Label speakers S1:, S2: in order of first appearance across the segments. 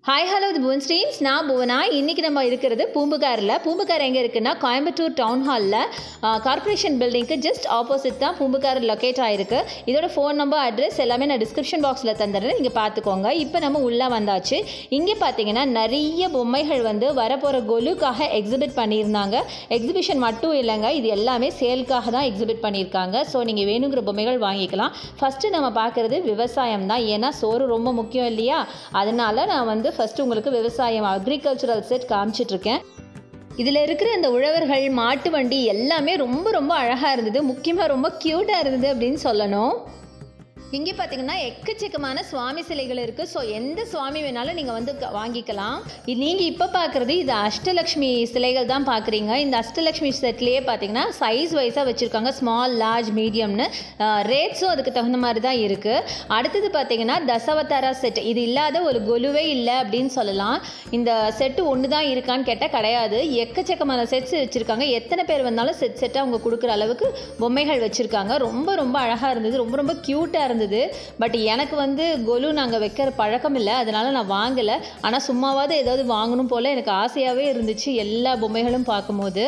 S1: hi hello இது Bhuvan streams நான் புவனா இன்றைக்கி நம்ம இருக்கிறது பூம்புகாரில் பூம்புகார் எங்கே இருக்குன்னா கோயம்புத்தூர் டவுன் ஹாலில் கார்ப்பரேஷன் பில்டிங்க்கு ஜஸ்ட் ஆப்போசிட் தான் பூம்புகார் லொக்கேட் ஆகிருக்கு இதோட ஃபோன் நம்பர் அட்ரஸ் எல்லாமே நான் டிஸ்கிரிப்ஷன் பாக்ஸில் தந்துடுறேன் நீங்கள் பார்த்துக்கோங்க இப்போ நம்ம உள்ளே வந்தாச்சு இங்கே பார்த்தீங்கன்னா நிறைய பொம்மைகள் வந்து வரப்போகிற கொலுக்காக எக்ஸிபிட் பண்ணியிருந்தாங்க எக்ஸிபிஷன் மட்டும் இல்லைங்க இது எல்லாமே சேல்க்காக தான் எக்ஸிபிட் பண்ணியிருக்காங்க ஸோ நீங்கள் வேணுங்கிற பொம்மைகள் வாங்கிக்கலாம் ஃபஸ்ட்டு நம்ம பார்க்குறது விவசாயம் தான் ஏன்னா சோறு ரொம்ப முக்கியம் இல்லையா அதனால நான் வந்து ஃபஸ்ட்டு உங்களுக்கு விவசாயம் அக்ரிகல்ச்சரல் செட் காமிச்சிட்ருக்கேன் இதில் இருக்கிற இந்த உழவர்கள் மாட்டு வண்டி எல்லாமே ரொம்ப ரொம்ப அழகாக இருந்தது முக்கியமாக ரொம்ப க்யூட்டாக இருந்தது அப்படின்னு சொல்லணும் இங்கே பார்த்தீங்கன்னா எக்கச்சக்கமான சுவாமி சிலைகள் இருக்குது ஸோ எந்த சுவாமி வேணாலும் நீங்கள் வந்து க- வாங்கிக்கலாம் நீங்கள் இப்போ பார்க்குறது இது அஷ்டலக்ஷ்மி சிலைகள் தான் பார்க்குறீங்க இந்த அஷ்டலக்ஷ்மி செட்லேயே பார்த்தீங்கன்னா சைஸ் வைஸாக வச்சுருக்காங்க ஸ்மால் லார்ஜ் மீடியம்னு ரேட்ஸும் அதுக்கு தகுந்த மாதிரி தான் இருக்குது அடுத்தது பார்த்தீங்கன்னா தசவதாரா செட் இது இல்லாத ஒரு கொலுவே இல்லை அப்படின்னு சொல்லலாம் இந்த செட்டு ஒன்று தான் இருக்கான்னு கேட்டால் கிடையாது எக்கச்சக்கமான செட்ஸ் வச்சுருக்காங்க எத்தனை பேர் வந்தாலும் செட் செட்டாக அவங்க கொடுக்குற அளவுக்கு பொம்மைகள் வச்சுருக்காங்க ரொம்ப ரொம்ப அழகாக இருந்தது ரொம்ப ரொம்ப க்யூட்டாக இருந்தது பட் எனக்கு வந்து கொலு நாங்கள் வைக்கிற பழக்கம் இல்லை அதனால நான் வாங்கலை ஆனால் சும்மாவாவது ஏதாவது வாங்கணும் போல் எனக்கு ஆசையாகவே இருந்துச்சு எல்லா பொம்மைகளும் பார்க்கும்போது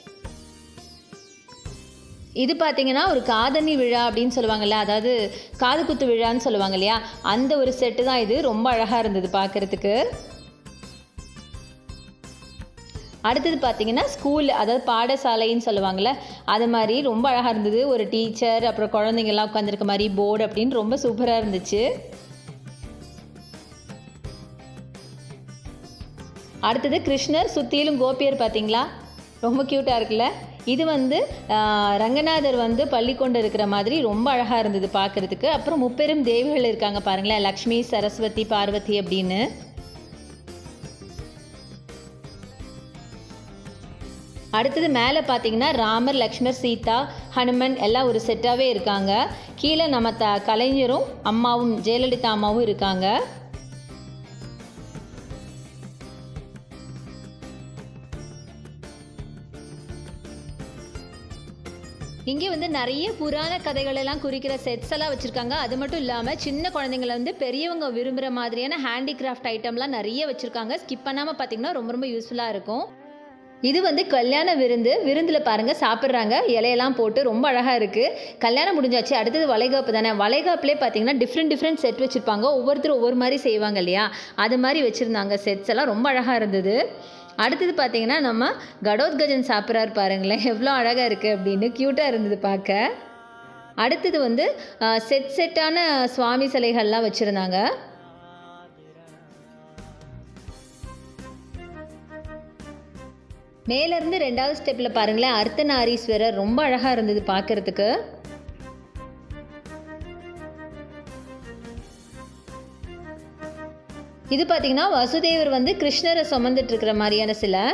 S1: இது பார்த்தீங்கன்னா ஒரு காதணி விழா அப்படின்னு சொல்லுவாங்கல்ல அதாவது காது குத்து விழான்னு சொல்லுவாங்க இல்லையா அந்த ஒரு செட்டு தான் இது ரொம்ப அழகாக இருந்தது பார்க்குறதுக்கு அடுத்தது பார்த்தீங்கன்னா ஸ்கூல் அதாவது பாடசாலைன்னு சொல்லுவாங்கள்ல அது மாதிரி ரொம்ப அழகாக இருந்தது ஒரு டீச்சர் அப்புறம் குழந்தைங்கள்லாம் உட்காந்துருக்க மாதிரி போர்டு அப்படின்னு ரொம்ப சூப்பராக இருந்துச்சு அடுத்தது கிருஷ்ணர் சுற்றிலும் கோபியர் பார்த்தீங்களா ரொம்ப க்யூட்டாக இருக்குல்ல இது வந்து ஆஹ், ரங்கநாதர் வந்து பள்ளி கொண்டு இருக்கிற மாதிரி ரொம்ப அழகாக இருந்தது பார்க்குறதுக்கு அப்புறம் முப்பெரும் தேவிகள் இருக்காங்க பாருங்களேன் லக்ஷ்மி சரஸ்வதி பார்வதி அப்படின்னு அடுத்தது மேலே பார்த்தீங்கன்னா ராமர் லக்ஷ்மர் சீதா ஹனுமன் எல்லாம் ஒரு செட்டாகவே இருக்காங்க கீழே நம்ம த கலைஞரும் அம்மாவும் ஜெயலலிதா அம்மாவும் இருக்காங்க இங்கே வந்து நிறைய புராண கதைகள் எல்லாம் குறிக்கிற செட்ஸ் எல்லாம் வச்சுருக்காங்க அது மட்டும் இல்லாமல் சின்ன குழந்தைங்கள வந்து பெரியவங்க விரும்புகிற மாதிரியான ஹேண்டிகிராஃப்ட் ஐட்டம்லாம் நிறைய வச்சுருக்காங்க ஸ்கிப் பண்ணாமல் பார்த்தீங்கன்னா ரொம்ப ரொம்ப யூஸ்ஃபுல்லாக இருக்கும் இது வந்து கல்யாண விருந்து விருந்தில் பாருங்கள் சாப்பிட்றாங்க இலையெல்லாம் போட்டு ரொம்ப அழகாக இருக்குது கல்யாணம் முடிஞ்சாச்சு அடுத்தது வளைகாப்பு தானே வளைகாப்புலேயே பார்த்தீங்கன்னா டிஃப்ரெண்ட் டிஃப்ரெண்ட் செட் வச்சுருப்பாங்க ஒவ்வொருத்தரும் ஒவ்வொரு மாதிரி செய்வாங்க இல்லையா அது மாதிரி வச்சுருந்தாங்க செட்ஸ் எல்லாம் ரொம்ப அழகாக இருந்தது அடுத்தது பார்த்தீங்கன்னா நம்ம கடோத்கஜன் சாப்பிட்றாரு பாருங்களேன் எவ்வளோ அழகாக இருக்குது அப்படின்னு க்யூட்டாக இருந்தது பார்க்க அடுத்தது வந்து செட் செட்டான சுவாமி சிலைகள்லாம் வச்சுருந்தாங்க மேலேருந்து ரெண்டாவது ஸ்டெப்பில் பாருங்களேன் அர்த்தநாரீஸ்வரர் ரொம்ப அழகாக இருந்தது பார்க்கறதுக்கு இது பார்த்தீங்கன்னா வசுதேவர் வந்து கிருஷ்ணரை சுமந்துட்டு இருக்கிற மாதிரியான சிலை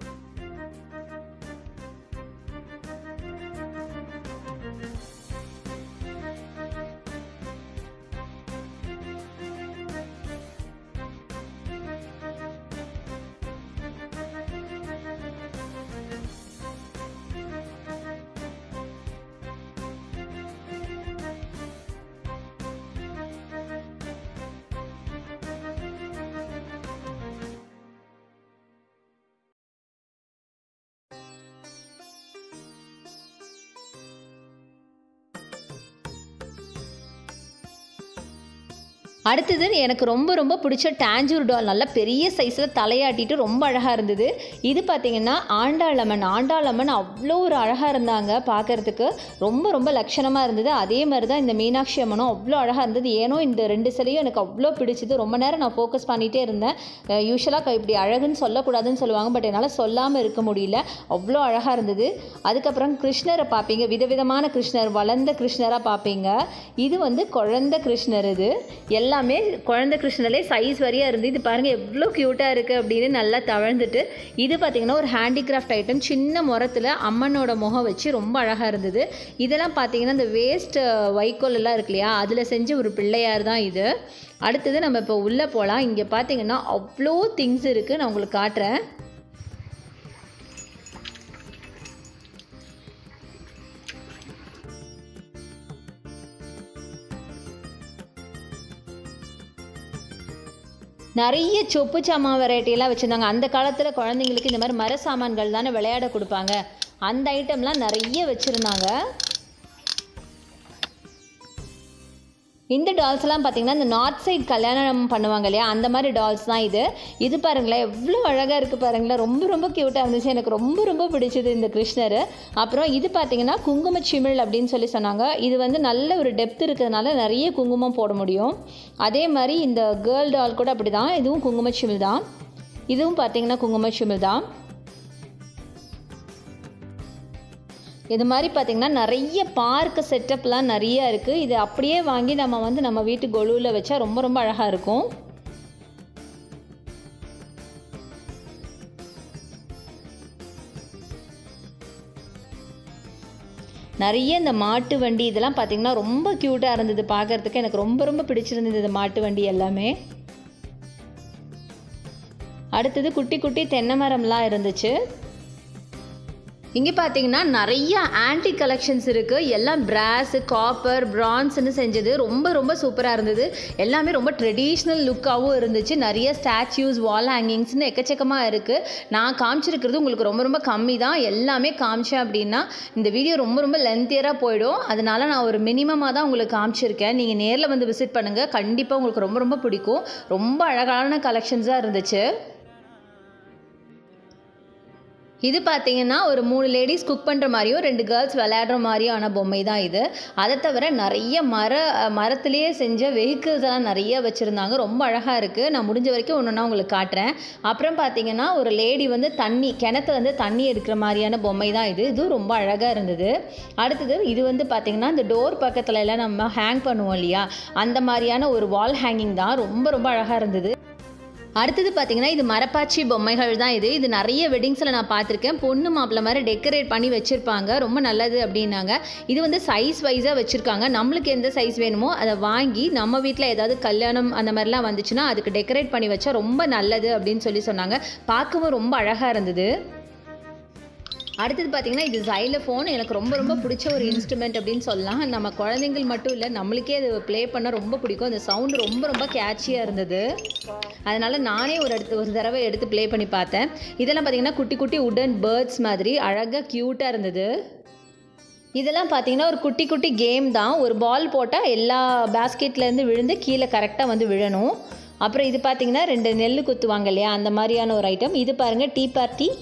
S1: அடுத்தது எனக்கு ரொம்ப ரொம்ப பிடிச்ச டாஞ்சூர் டால் நல்ல பெரிய சைஸில் தலையாட்டிட்டு ரொம்ப அழகாக இருந்தது இது பார்த்தீங்கன்னா ஆண்டாளம்மன் ஆண்டாளம்மன் அவ்வளோ ஒரு அழகாக இருந்தாங்க பார்க்கறதுக்கு ரொம்ப ரொம்ப லட்சணமாக இருந்தது அதே மாதிரி தான் இந்த மீனாட்சி அம்மனும் அவ்வளோ அழகாக இருந்தது ஏனோ இந்த ரெண்டு சிலையும் எனக்கு அவ்வளோ பிடிச்சது ரொம்ப நேரம் நான் ஃபோக்கஸ் பண்ணிகிட்டே இருந்தேன் யூஸ்வலாக இப்படி அழகுன்னு சொல்லக்கூடாதுன்னு சொல்லுவாங்க பட் என்னால் சொல்லாமல் இருக்க முடியல அவ்வளோ அழகாக இருந்தது அதுக்கப்புறம் கிருஷ்ணரை பார்ப்பீங்க விதவிதமான கிருஷ்ணர் வளர்ந்த கிருஷ்ணராக பார்ப்பீங்க இது வந்து குழந்தை கிருஷ்ணர் இது எல்லாமே குழந்தை கிருஷ்ணர்லே சைஸ் வரையாக இருந்து இது பாருங்கள் எவ்வளோ க்யூட்டாக இருக்குது அப்படின்னு நல்லா தவழ்ந்துட்டு இது பார்த்திங்கன்னா ஒரு ஹேண்டிகிராஃப்ட் ஐட்டம் சின்ன முரத்தில் அம்மனோட முகம் வச்சு ரொம்ப அழகாக இருந்தது இதெல்லாம் பார்த்தீங்கன்னா இந்த வேஸ்ட் வைக்கோல் எல்லாம் இருக்கு இல்லையா அதில் செஞ்ச ஒரு பிள்ளையார் தான் இது அடுத்தது நம்ம இப்போ உள்ளே போகலாம் இங்கே பார்த்தீங்கன்னா அவ்வளோ திங்ஸ் இருக்குது நான் உங்களுக்கு காட்டுறேன் நிறைய சொப்பு சாமான் வெரைட்டியெல்லாம் வச்சுருந்தாங்க அந்த காலத்தில் குழந்தைங்களுக்கு இந்த மாதிரி மர சாமான்கள் தானே விளையாட கொடுப்பாங்க அந்த ஐட்டம்லாம் நிறைய வச்சுருந்தாங்க இந்த டால்ஸ்லாம் பார்த்தீங்கன்னா இந்த நார்த் சைடு கல்யாணம் பண்ணுவாங்க இல்லையா அந்த மாதிரி டால்ஸ் தான் இது இது பாருங்களேன் எவ்வளோ அழகாக இருக்குது பாருங்களேன் ரொம்ப ரொம்ப க்யூட்டாக இருந்துச்சு எனக்கு ரொம்ப ரொம்ப பிடிச்சது இந்த கிருஷ்ணர் அப்புறம் இது பார்த்தீங்கன்னா குங்கும சிமிழ் அப்படின்னு சொல்லி சொன்னாங்க இது வந்து நல்ல ஒரு டெப்த் இருக்கிறதுனால நிறைய குங்குமம் போட முடியும் அதே மாதிரி இந்த கேர்ள் டால் கூட அப்படி தான் இதுவும் குங்கும சிமிழ் தான் இதுவும் பார்த்தீங்கன்னா குங்கும சிமிழ் தான் இது மாதிரி பார்த்திங்கன்னா நிறைய பார்க் செட்டப்லாம் நிறைய இருக்குது இது அப்படியே வாங்கி நம்ம வந்து நம்ம வீட்டு கொலுவில் வச்சா ரொம்ப ரொம்ப அழகாக இருக்கும் நிறைய இந்த மாட்டு வண்டி இதெல்லாம் பார்த்திங்கன்னா ரொம்ப க்யூட்டாக இருந்தது பார்க்குறதுக்கு எனக்கு ரொம்ப ரொம்ப பிடிச்சிருந்தது இந்த மாட்டு வண்டி எல்லாமே அடுத்தது குட்டி குட்டி தென்னை மரம்லாம் இருந்துச்சு இங்கே பார்த்தீங்கன்னா நிறைய ஆன்டி கலெக்ஷன்ஸ் இருக்குது எல்லாம் பிராஸ் காப்பர் பிரான்ஸ்னு செஞ்சது ரொம்ப ரொம்ப சூப்பராக இருந்தது எல்லாமே ரொம்ப ட்ரெடிஷ்னல் லுக்காகவும் இருந்துச்சு நிறைய ஸ்டாச்சூஸ் வால் ஹேங்கிங்ஸ்னு எக்கச்சக்கமாக இருக்குது நான் காமிச்சிருக்கிறது உங்களுக்கு ரொம்ப ரொம்ப கம்மி தான் எல்லாமே காமிச்சேன் அப்படின்னா இந்த வீடியோ ரொம்ப ரொம்ப லென்த்தியராக போயிடும் அதனால நான் ஒரு மினிமமாக தான் உங்களுக்கு காமிச்சிருக்கேன் நீங்கள் நேரில் வந்து விசிட் பண்ணுங்கள் கண்டிப்பாக உங்களுக்கு ரொம்ப ரொம்ப பிடிக்கும் ரொம்ப அழகான கலெக்ஷன்ஸாக இருந்துச்சு இது பார்த்தீங்கன்னா ஒரு மூணு லேடிஸ் குக் பண்ணுற மாதிரியும் ரெண்டு கேர்ள்ஸ் விளையாடுற மாதிரியான பொம்மை தான் இது அதை தவிர நிறைய மர மரத்துலேயே செஞ்ச வெஹிக்கிள்ஸ் எல்லாம் நிறைய வச்சுருந்தாங்க ரொம்ப அழகாக இருக்குது நான் முடிஞ்ச வரைக்கும் ஒன்று ஒன்றா உங்களுக்கு காட்டுறேன் அப்புறம் பார்த்தீங்கன்னா ஒரு லேடி வந்து தண்ணி கிணத்துல வந்து தண்ணி எடுக்கிற மாதிரியான பொம்மை தான் இது இதுவும் ரொம்ப அழகாக இருந்தது அடுத்தது இது வந்து பார்த்திங்கன்னா இந்த டோர் பக்கத்தில் எல்லாம் நம்ம ஹேங் பண்ணுவோம் இல்லையா அந்த மாதிரியான ஒரு வால் ஹேங்கிங் தான் ரொம்ப ரொம்ப அழகாக இருந்தது அடுத்தது பார்த்தீங்கன்னா இது மரப்பாச்சி பொம்மைகள் தான் இது இது நிறைய வெட்டிங்ஸில் நான் பார்த்துருக்கேன் பொண்ணு மாப்பிள்ள மாதிரி டெக்கரேட் பண்ணி வச்சுருப்பாங்க ரொம்ப நல்லது அப்படின்னாங்க இது வந்து சைஸ் வைஸாக வச்சுருக்காங்க நம்மளுக்கு எந்த சைஸ் வேணுமோ அதை வாங்கி நம்ம வீட்டில் ஏதாவது கல்யாணம் அந்த மாதிரிலாம் வந்துச்சுன்னா அதுக்கு டெக்கரேட் பண்ணி வச்சா ரொம்ப நல்லது அப்படின்னு சொல்லி சொன்னாங்க பார்க்கவும் ரொம்ப அழகாக இருந்தது அடுத்தது பார்த்தீங்கன்னா இது ஜைலஃபோன் எனக்கு ரொம்ப ரொம்ப பிடிச்ச ஒரு இன்ஸ்ட்ருமெண்ட் அப்படின்னு சொல்லலாம் நம்ம குழந்தைங்கள் மட்டும் இல்லை நம்மளுக்கே அது ப்ளே பண்ண ரொம்ப பிடிக்கும் அந்த சவுண்டு ரொம்ப ரொம்ப கேட்சியாக இருந்தது அதனால் நானே ஒரு இடத்து ஒரு தடவை எடுத்து ப்ளே பண்ணி பார்த்தேன் இதெல்லாம் பார்த்தீங்கன்னா குட்டி குட்டி உடன் பேர்ட்ஸ் மாதிரி அழகாக க்யூட்டாக இருந்தது இதெல்லாம் பார்த்தீங்கன்னா ஒரு குட்டி குட்டி கேம் தான் ஒரு பால் போட்டால் எல்லா பேஸ்கெட்லேருந்து விழுந்து கீழே கரெக்டாக வந்து விழணும் அப்புறம் இது பார்த்தீங்கன்னா ரெண்டு நெல் குத்துவாங்க இல்லையா அந்த மாதிரியான ஒரு ஐட்டம் இது பாருங்கள் டீ பார்ட்டி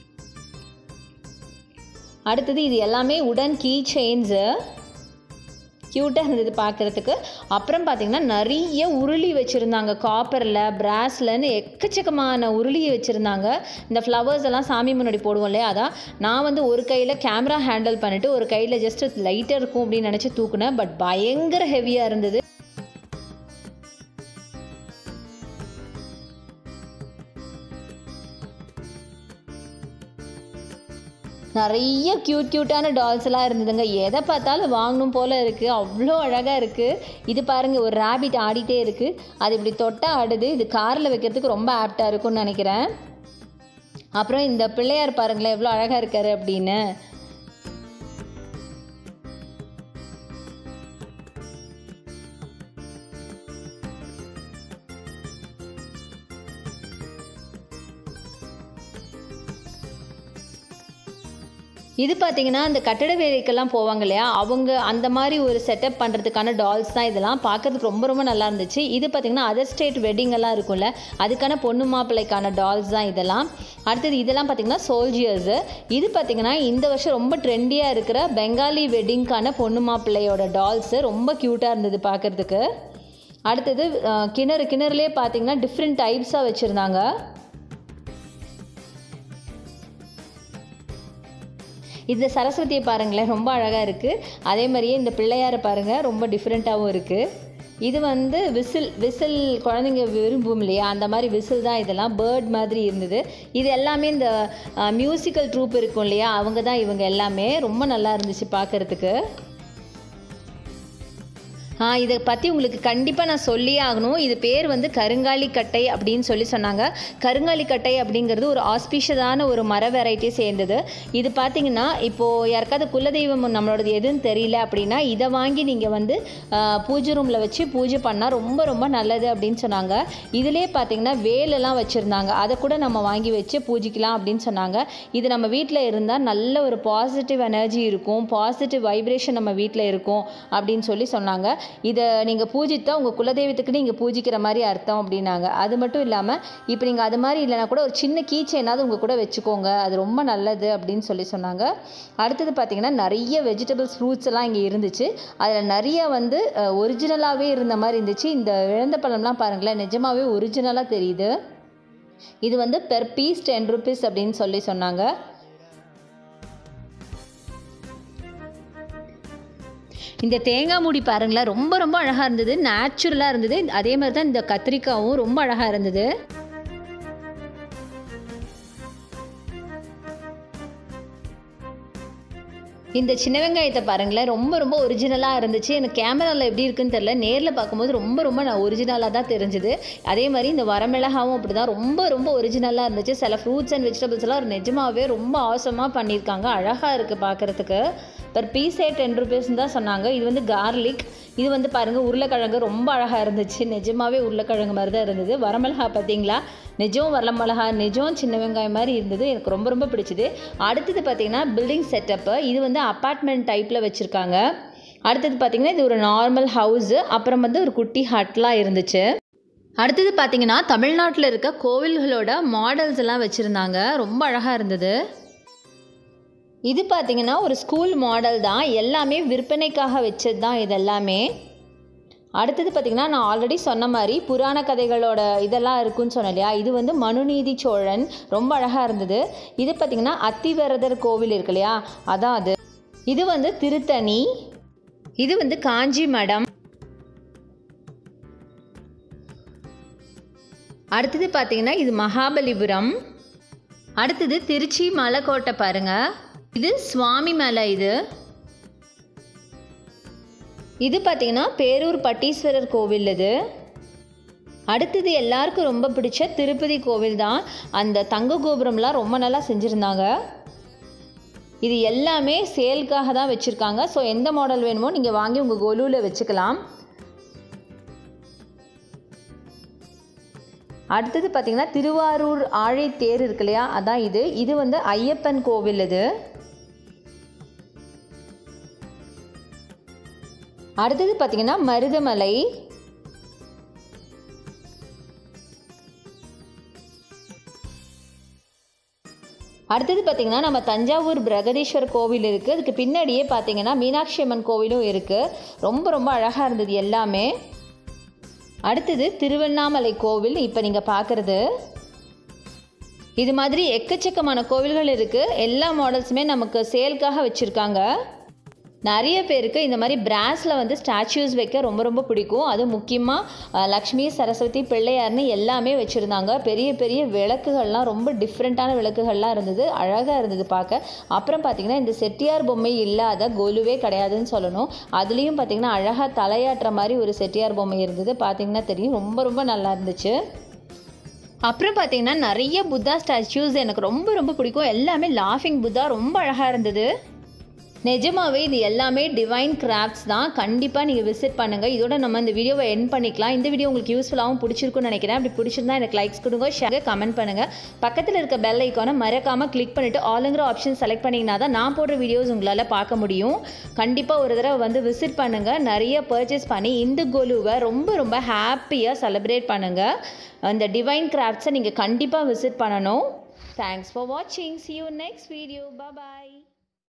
S1: அடுத்தது இது எல்லாமே உடன் கீ செயின்ஸு க்யூட்டாக இருந்தது பார்க்குறதுக்கு அப்புறம் பார்த்திங்கன்னா நிறைய உருளி வச்சுருந்தாங்க காப்பரில் பிராஸ்லன்னு எக்கச்சக்கமான உருளி வச்சுருந்தாங்க இந்த ஃப்ளவர்ஸ் எல்லாம் சாமி முன்னாடி போடுவோம் இல்லையா அதான் நான் வந்து ஒரு கையில் கேமரா ஹேண்டில் பண்ணிவிட்டு ஒரு கையில் ஜஸ்ட் லைட்டாக இருக்கும் அப்படின்னு நினச்சி தூக்குனேன் பட் பயங்கர ஹெவியாக இருந்தது நிறைய க்யூட் க்யூட்டான டால்ஸ் எல்லாம் இருந்ததுங்க எதை பார்த்தாலும் வாங்கணும் போல் இருக்குது அவ்வளோ அழகாக இருக்குது இது பாருங்கள் ஒரு ரேபிட் ஆடிட்டே இருக்குது அது இப்படி தொட்டால் ஆடுது இது காரில் வைக்கிறதுக்கு ரொம்ப ஆப்டாக இருக்கும்னு நினைக்கிறேன் அப்புறம் இந்த பிள்ளையார் பாருங்களேன் எவ்வளோ அழகாக இருக்காரு அப்படின்னு இது பார்த்தீங்கன்னா இந்த கட்டட வேலைக்கெல்லாம் போவாங்க இல்லையா அவங்க அந்த மாதிரி ஒரு செட்டப் பண்ணுறதுக்கான டால்ஸ் தான் இதெல்லாம் பார்க்கறதுக்கு ரொம்ப ரொம்ப நல்லா இருந்துச்சு இது பார்த்தீங்கன்னா அதர் ஸ்டேட் வெட்டிங் எல்லாம் இருக்கும்ல அதுக்கான பொண்ணு மாப்பிள்ளைக்கான டால்ஸ் தான் இதெல்லாம் அடுத்தது இதெல்லாம் பார்த்தீங்கன்னா சோல்ஜியர்ஸு இது பார்த்தீங்கன்னா இந்த வருஷம் ரொம்ப ட்ரெண்டியாக இருக்கிற பெங்காலி வெட்டிங்க்கான பொண்ணு மாப்பிள்ளையோட டால்ஸு ரொம்ப க்யூட்டாக இருந்தது பார்க்குறதுக்கு அடுத்தது அஹ், கிணறு கிணறுலேயே பார்த்தீங்கன்னா டிஃப்ரெண்ட் டைப்ஸாக வச்சுருந்தாங்க இந்த சரஸ்வதியை பாருங்களேன் ரொம்ப அழகாக இருக்குது அதே மாதிரியே இந்த பிள்ளையாரை பாருங்கள் ரொம்ப டிஃப்ரெண்ட்டாகவும் இருக்குது இது வந்து விசில் விசில் குழந்தைங்க விரும்பும் இல்லையா அந்த மாதிரி விசில் தான் இதெல்லாம் பேர்ட் மாதிரி இருந்தது இது எல்லாமே இந்த மியூசிக்கல் ட்ரூப் இருக்கும் இல்லையா அவங்க தான் இவங்க எல்லாமே ரொம்ப நல்லா இருந்துச்சு பார்க்குறதுக்கு ஆ, இதை பற்றி உங்களுக்கு கண்டிப்பாக நான் சொல்லியே ஆகணும் இது பேர் வந்து கருங்காலி கட்டை அப்படின்னு சொல்லி சொன்னாங்க கருங்காலி கட்டை அப்படிங்கிறது ஒரு ஆஸ்பீஷியஸான ஒரு மர வெரைட்டி சேர்ந்தது இது பார்த்தீங்கன்னா இப்போது யாருக்காவது குலதெய்வம் நம்மளோடது எதுன்னு தெரியல அப்படின்னா இதை வாங்கி நீங்கள் வந்து ஆ, பூஜை ரூமில் வச்சு பூஜை பண்ணால் ரொம்ப ரொம்ப நல்லது அப்படின்னு சொன்னாங்க இதிலே பார்த்தீங்கன்னா வேலெல்லாம் வச்சுருந்தாங்க அதை கூட நம்ம வாங்கி வச்சு பூஜிக்கலாம் அப்படின்னு சொன்னாங்க இது நம்ம வீட்டில் இருந்தால் நல்ல ஒரு பாசிட்டிவ் எனர்ஜி இருக்கும் பாசிட்டிவ் வைப்ரேஷன் நம்ம வீட்டில் இருக்கும் அப்படின்னு சொல்லி சொன்னாங்க இதை நீங்கள் பூஜித்தா உங்கள் குலதெய்வத்துக்கு நீங்கள் பூஜிக்கிற மாதிரி அர்த்தம் அப்படின்னாங்க அது மட்டும் இல்லாமல் இப்போ நீங்கள் அது மாதிரி இல்லைனா கூட ஒரு சின்ன கீச்சைனாவது உங்கள் கூட வச்சுக்கோங்க அது ரொம்ப நல்லது அப்படின்னு சொல்லி சொன்னாங்க அடுத்தது பார்த்தீங்கன்னா நிறைய வெஜிடபிள்ஸ் ஃப்ரூட்ஸ் எல்லாம் இங்கே இருந்துச்சு அதில் நிறைய வந்து ஒரிஜினலாகவே இருந்த மாதிரி இருந்துச்சு இந்த இழந்த பழம்லாம் பாருங்களேன் நிஜமாவே ஒரிஜினலாக தெரியுது இது வந்து பெர் பீஸ் டென் ருபீஸ் அப்படின்னு சொல்லி சொன்னாங்க இந்த தேங்காய் மூடி பாருங்களேன் ரொம்ப ரொம்ப அழகாக இருந்தது நேச்சுரலாக இருந்தது அதே மாதிரி தான் இந்த கத்திரிக்காவும் ரொம்ப அழகாக இருந்தது இந்த சின்ன வெங்காயத்தை பாருங்களேன் ரொம்ப ரொம்ப ஒரிஜினலாக இருந்துச்சு எனக்கு கேமராவில் எப்படி இருக்குன்னு தெரில நேரில் பார்க்கும்போது ரொம்ப ரொம்ப நான் ஒரிஜினலாக தான் தெரிஞ்சுது அதே மாதிரி இந்த வரமிளகாவும் அப்படி தான் ரொம்ப ரொம்ப ஒரிஜினலாக இருந்துச்சு சில ஃப்ரூட்ஸ் அண்ட் வெஜிடபிள்ஸ் எல்லாம் நிஜமாவே ரொம்ப அவசரமாக பண்ணியிருக்காங்க அழகாக இருக்குது பார்க்குறதுக்கு பர் பீஸே டென் ருபீஸ்னு தான் சொன்னாங்க இது வந்து கார்லிக் இது வந்து பாருங்கள் உருளைக்கிழங்கு ரொம்ப அழகாக இருந்துச்சு நிஜமாவே உருளைக்கிழங்கு மாதிரி தான் இருந்தது வரமிளகா பார்த்தீங்களா நிஜம் வரமிளகா நிஜம் சின்ன வெங்காயம் மாதிரி இருந்தது எனக்கு ரொம்ப ரொம்ப பிடிச்சது அடுத்தது பார்த்தீங்கன்னா பில்டிங் செட்டப்பு இது வந்து அப்பார்ட்மெண்ட் டைப்பில் வச்சுருக்காங்க அடுத்தது பார்த்தீங்கன்னா இது ஒரு நார்மல் ஹவுஸு அப்புறம் வந்து ஒரு குட்டி ஹட்லாம் இருந்துச்சு அடுத்தது பார்த்தீங்கன்னா தமிழ்நாட்டில் இருக்க கோவில்களோட மாடல்ஸ் எல்லாம் வச்சுருந்தாங்க ரொம்ப அழகாக இருந்தது இது பார்த்தீங்கன்னா ஒரு ஸ்கூல் மாடல் தான் எல்லாமே விற்பனைக்காக வச்சது தான் இது எல்லாமே அடுத்தது பார்த்திங்கன்னா நான் ஆல்ரெடி சொன்ன மாதிரி புராண கதைகளோட இதெல்லாம் இருக்குன்னு சொன்னேன் இல்லையா இது வந்து மனுநீதி சோழன் ரொம்ப அழகாக இருந்தது இது பார்த்திங்கன்னா அத்திவரதர் கோவில் இருக்கு இல்லையா அதான் அது இது வந்து திருத்தணி இது வந்து காஞ்சி மடம் அடுத்தது பார்த்தீங்கன்னா இது மகாபலிபுரம் அடுத்தது திருச்சி மலைக்கோட்டை பாருங்க இது சுவாமி மலை இது இது பார்த்தீங்கன்னா பேரூர் பட்டீஸ்வரர் கோவில் இது அடுத்தது எல்லாருக்கும் ரொம்ப பிடிச்ச திருப்பதி கோவில் தான் அந்த தங்க கோபுரம்லாம் ரொம்ப நல்லா செஞ்சுருந்தாங்க இது எல்லாமே சேல்க்காக தான் வச்சுருக்காங்க ஸோ எந்த மாடல் வேணுமோ நீங்கள் வாங்கி உங்கள் கொலுவில் வச்சுக்கலாம் அடுத்தது பார்த்திங்கன்னா திருவாரூர் ஆழை தேர் இருக்கு இல்லையா அதான் இது இது வந்து ஐயப்பன் கோவில் இது அடுத்தது பார்த்திங்கன்னா மருதமலை அடுத்தது பார்த்திங்கன்னா நம்ம தஞ்சாவூர் பிரகதீஸ்வர் கோவில் இருக்குது அதுக்கு பின்னாடியே பார்த்திங்கன்னா மீனாட்சி அம்மன் கோவிலும் இருக்குது ரொம்ப ரொம்ப அழகாக இருந்தது எல்லாமே அடுத்தது திருவண்ணாமலை கோவில் இப்போ நீங்கள் பார்க்குறது இது மாதிரி எக்கச்சக்கமான கோவில்கள் இருக்குது எல்லா மாடல்ஸுமே நமக்கு சேல்க்காக வச்சுருக்காங்க நிறைய பேருக்கு இந்த மாதிரி பிராஸில் வந்து ஸ்டாச்சூஸ் வைக்க ரொம்ப ரொம்ப பிடிக்கும் அது முக்கியமாக லக்ஷ்மி சரஸ்வதி பிள்ளையார்னு எல்லாமே வச்சுருந்தாங்க பெரிய பெரிய விளக்குகள்லாம் ரொம்ப டிஃப்ரெண்ட்டான விளக்குகள்லாம் இருந்தது அழகாக இருந்தது பார்க்க அப்புறம் பார்த்திங்கன்னா இந்த செட்டியார் பொம்மை இல்லாத கொலுவே கிடையாதுன்னு சொல்லணும் அதுலேயும் பார்த்திங்கன்னா அழகாக தலையாட்டுற மாதிரி ஒரு செட்டியார் பொம்மை இருந்தது பார்த்திங்கன்னா தெரியும் ரொம்ப ரொம்ப நல்லா இருந்துச்சு அப்புறம் பார்த்தீங்கன்னா நிறைய புத்தா ஸ்டாச்சூஸ் எனக்கு ரொம்ப ரொம்ப பிடிக்கும் எல்லாமே லாஃபிங் புத்தா ரொம்ப அழகாக இருந்தது நிஜமாவே இது எல்லாமே டிவைன் கிராஃப்ட்ஸ் தான் கண்டிப்பாக நீங்கள் விசிட் பண்ணுங்கள் இதோட நம்ம இந்த வீடியோவை என் பண்ணிக்கலாம் இந்த வீடியோ உங்களுக்கு யூஸ்ஃபுல்லாகவும் பிடிச்சிருக்குன்னு நினைக்கிறேன் அப்படி பிடிச்சிருந்தா எனக்கு லைக்ஸ் கொடுங்க ஷேர் கமெண்ட் பண்ணுங்கள் பக்கத்தில் இருக்க பெல் ஐக்கானை மறக்காமல் கிளிக் பண்ணிவிட்டு ஆளுங்கிற ஆப்ஷன் செலக்ட் பண்ணிங்கன்னா தான் நான் போடுற வீடியோஸ் உங்களால் பார்க்க முடியும் கண்டிப்பாக ஒரு தடவை வந்து விசிட் பண்ணுங்கள் நிறைய பர்ச்சேஸ் பண்ணி இந்த கோலுவை ரொம்ப ரொம்ப ஹாப்பியாக செலிப்ரேட் பண்ணுங்கள் அந்த டிவைன் கிராஃப்ட்ஸை நீங்கள் கண்டிப்பாக விசிட் பண்ணணும் தேங்க்ஸ் ஃபார் வாட்சிங் see you next video bye